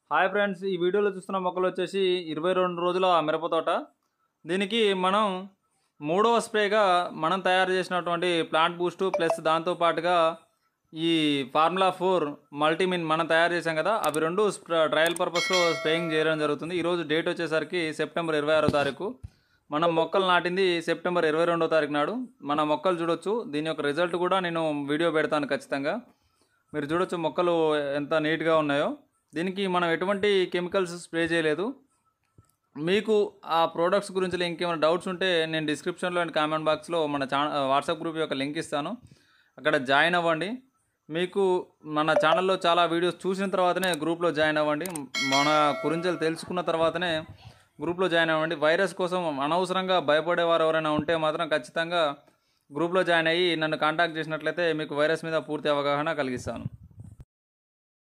hi friends ఈ వీడియోలో చూస్తున్న మొక్కలు వచ్చేసి ఇరవై రెండు రోజుల మిరప తోట దీనికి మనం మూడవ స్ప్రేగా మనం తయారు చేసినటువంటి ప్లాంట్ బూస్ట్ ప్లస్ దాంతో పాటుగా ఈ ఫార్ములా ఫోర్ మల్టీమిన్ మనం తయారు చేసాం కదా అవి రెండు స్ప్ర- ట్రయల్ పర్పస్లో స్ప్రేయింగ్ చేయడం జరుగుతుంది ఈరోజు డేట్ వచ్చేసరికి సెప్టెంబర్ ఇరవై ఆరో తారీఖు మనం మొక్కలు నాటింది సెప్టెంబర్ ఇరవై రెండో తారీఖు నాడు మన మొక్కలు చూడొచ్చు దీని యొక్క రిజల్ట్ కూడా నేను వీడియో పెడతాను ఖచ్చితంగా మీరు చూడొచ్చు మొక్కలు ఎంత నీట్గా ఉన్నాయో దీనికి మనం ఎటువంటి కెమికల్స్ స్ప్రే చేయలేదు మీకు ఆ ప్రోడక్ట్స్ గురించి ఇంకేమైనా డౌట్స్ ఉంటే నేను డిస్క్రిప్షన్లో అండ్ కామెంట్ బాక్స్లో మన ఛా వాట్సాప్ గ్రూప్ యొక్క లింక్ ఇస్తాను అక్కడ జాయిన్ అవ్వండి మీకు మన ఛానల్లో చాలా వీడియోస్ చూసిన తర్వాతనే గ్రూప్లో జాయిన్ అవ్వండి మన గురించి తెలుసుకున్న తర్వాతనే గ్రూప్లో జాయిన్ అవ్వండి వైరస్ కోసం అనవసరంగా భయపడేవారు ఎవరైనా ఉంటే మాత్రం ఖచ్చితంగా గ్రూప్లో జాయిన్ అయ్యి నన్ను కాంటాక్ట్ చేసినట్లయితే మీకు వైరస్ మీద పూర్తి అవగాహన కలిగిస్తాను